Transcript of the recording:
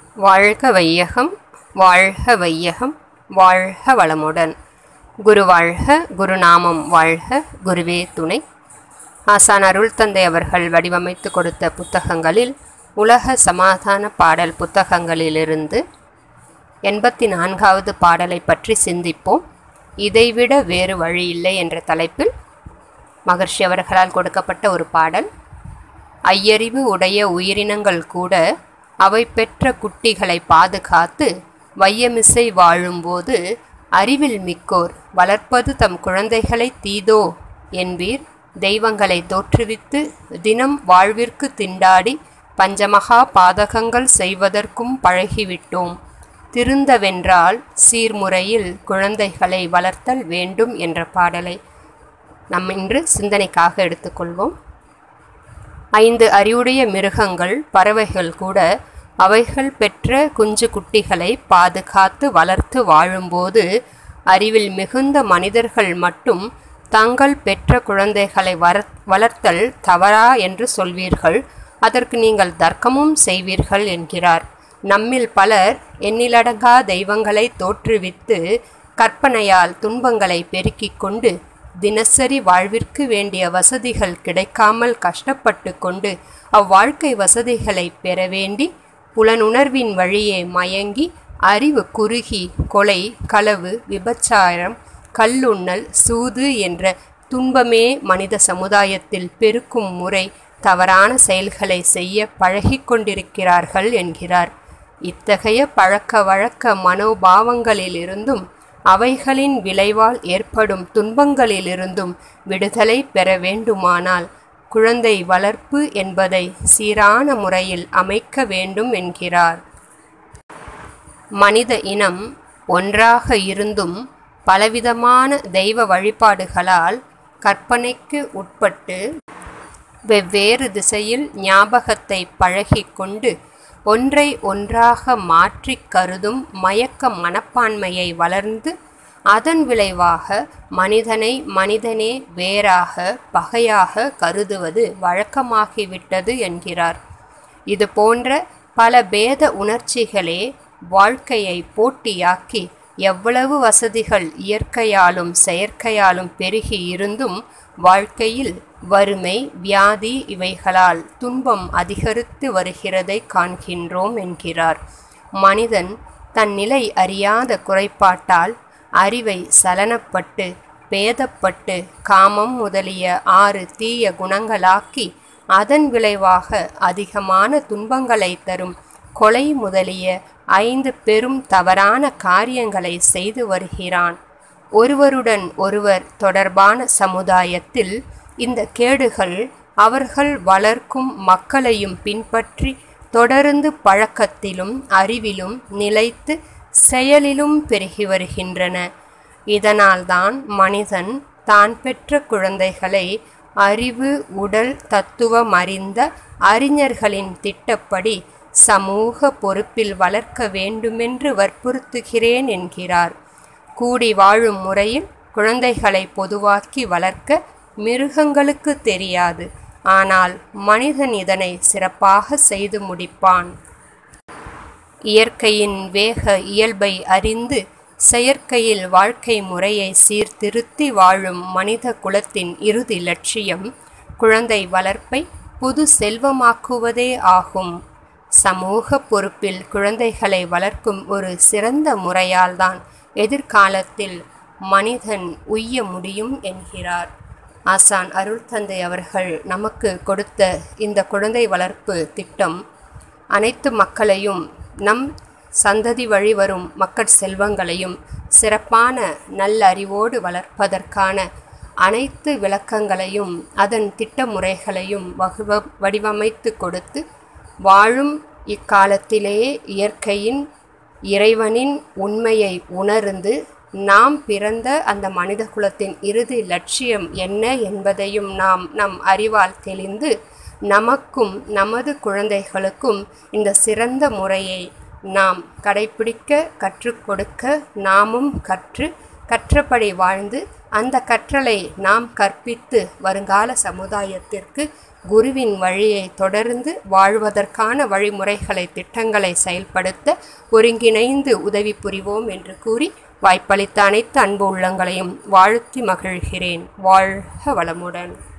வாழ்க வையகம் வாழ்க வையகம் வாழ்க வளமுடன் குரு வாழ்க குருநாமம் வாழ்க குருவே துணை ஆசான் அருள் தந்தை அவர்கள் வடிவமைத்து கொடுத்த புத்தகங்களில் உலக சமாதான பாடல் புத்தகங்களிலிருந்து எண்பத்தி நான்காவது பாடலை பற்றி சிந்திப்போம் இதைவிட வேறு வழி இல்லை என்ற தலைப்பில் மகர்ஷி அவர்களால் கொடுக்கப்பட்ட ஒரு பாடல் ஐயறிவு உடைய உயிரினங்கள் கூட அவை பெற்ற குட்டிகளை பாதுகாத்து வையமிசை வாழும்போது அறிவில் மிக்கோர் வளர்ப்பது தம் குழந்தைகளை தீதோ என்பீர் தெய்வங்களை தோற்றுவித்து தினம் வாழ்விற்கு திண்டாடி பஞ்சமகா பாதகங்கள் செய்வதற்கும் பழகிவிட்டோம் திருந்தவென்றால் சீர்முறையில் குழந்தைகளை வளர்த்தல் வேண்டும் என்ற பாடலை நம் இன்று சிந்தனைக்காக எடுத்துக்கொள்வோம் ஐந்து அறிவுடைய மிருகங்கள் பறவைகள் கூட அவைகள் பெற்ற குஞ்சு குட்டிகளை பாதுகாத்து வளர்த்து வாழும்போது அறிவில் மிகுந்த மனிதர்கள் மட்டும் தங்கள் பெற்ற குழந்தைகளை வர வளர்த்தல் தவறா என்று சொல்வீர்கள் அதற்கு நீங்கள் தர்க்கமும் செய்வீர்கள் என்கிறார் நம்மில் பலர் எண்ணிலடங்கா தெய்வங்களை தோற்றுவித்து கற்பனையால் துன்பங்களை பெருக்கிக் கொண்டு தினசரி வாழ்விற்கு வேண்டிய வசதிகள் கிடைக்காமல் கஷ்டப்பட்டு கொண்டு அவ்வாழ்க்கை வசதிகளை பெற வேண்டி புலனுணர்வின் வழியே மயங்கி அறிவு குறுகி கொலை களவு விபச்சாரம் கல்லுண்ணல் சூது என்ற துன்பமே மனித சமுதாயத்தில் பெருக்கும் முறை தவறான செயல்களை செய்ய பழகிக் கொண்டிருக்கிறார்கள் என்கிறார் இத்தகைய பழக்க வழக்க மனோபாவங்களிலிருந்தும் அவைகளின் விளைவால் ஏற்படும் துன்பங்களிலிருந்தும் விடுதலை பெற வேண்டுமானால் குழந்தை வளர்ப்பு என்பதை சீரான முறையில் அமைக்க வேண்டும் என்கிறார் மனித இனம் ஒன்றாக இருந்தும் பலவிதமான தெய்வ வழிபாடுகளால் கற்பனைக்கு உட்பட்டு வெவ்வேறு திசையில் ஞாபகத்தை பழகிக்கொண்டு ஒன்றை ஒன்றாக மாற்றி கருதும் மயக்க மனப்பான்மையை வளர்ந்து அதன் விளைவாக மனிதனை மனிதனே வேறாக பகையாக கருதுவது வழக்கமாகிவிட்டது என்கிறார் இது போன்ற பல பேத உணர்ச்சிகளே வாழ்க்கையை போட்டியாக்கி எவ்வளவு வசதிகள் இயற்கையாலும் செயற்கையாலும் பெருகி இருந்தும் வாழ்க்கையில் வறுமை வியாதி இவைகளால் துன்பம் அதிகரித்து வருகிறதை காண்கின்றோம் என்கிறார் மனிதன் தன் நிலை அறியாத குறைபாட்டால் அறிவை சலனப்பட்டு பேதப்பட்டு காமம் முதலிய ஆறு தீய குணங்களாக்கி அதன் விளைவாக அதிகமான துன்பங்களை தரும் கொலை முதலிய ஐந்து பெரும் தவறான காரியங்களை செய்து வருகிறான் ஒருவருடன் ஒருவர் தொடர்பான சமுதாயத்தில் இந்த கேடுகள் அவர்கள் வளர்க்கும் மக்களையும் பின்பற்றி தொடர்ந்து பழக்கத்திலும் அறிவிலும் நிலைத்து செயலிலும் பெருகி வருகின்றன இதனால்தான் மனிதன் தான் பெற்ற குழந்தைகளை அறிவு உடல் தத்துவம் அறிந்த அறிஞர்களின் திட்டப்படி சமூக பொறுப்பில் வளர்க்க வேண்டுமென்று வற்புறுத்துகிறேன் என்கிறார் கூடி வாழும் முறையில் குழந்தைகளை பொதுவாக்கி வளர்க்க மிருகங்களுக்கு தெரியாது ஆனால் மனிதன் இதனை சிறப்பாக செய்து முடிப்பான் இயற்கையின் வேக இயல்பை அறிந்து செயற்கையில் வாழ்க்கை முறையை சீர்திருத்தி வாழும் மனித குலத்தின் இறுதி லட்சியம் குழந்தை வளர்ப்பை புது செல்வமாக்குவதே ஆகும் சமூக பொறுப்பில் குழந்தைகளை வளர்க்கும் ஒரு சிறந்த முறையால்தான் எதிர்காலத்தில் மனிதன் உய்ய முடியும் என்கிறார் ஆசான் அருள் தந்தை அவர்கள் நமக்கு கொடுத்த இந்த குழந்தை வளர்ப்பு திட்டம் அனைத்து மக்களையும் நம் சந்ததி வழி வரும் மக்கள் செல்வங்களையும் சிறப்பான நல்லறிவோடு வளர்ப்பதற்கான அனைத்து விளக்கங்களையும் அதன் திட்ட முறைகளையும் வகுவ வடிவமைத்து கொடுத்து வாழும் இக்காலத்திலே இயற்கையின் இறைவனின் உண்மையை உணர்ந்து நாம் பிறந்த அந்த மனித குலத்தின் இறுதி லட்சியம் என்ன என்பதையும் நாம் நம் அறிவால் தெளிந்து நமக்கும் நமது குழந்தைகளுக்கும் இந்த சிறந்த முறையை நாம் கடைபிடிக்க கற்றுக் கொடுக்க நாமும் கற்று கற்றபடி வாழ்ந்து அந்த கற்றலை நாம் கற்பித்து வருங்கால சமுதாயத்திற்கு குருவின் வழியை தொடர்ந்து வாழ்வதற்கான வழிமுறைகளை திட்டங்களை செயல்படுத்த ஒருங்கிணைந்து உதவி புரிவோம் என்று கூறி வாய்ப்பளித்த அனைத்து அன்பு உள்ளங்களையும் வாழ்த்தி மகிழ்கிறேன் வாழ்க வளமுடன்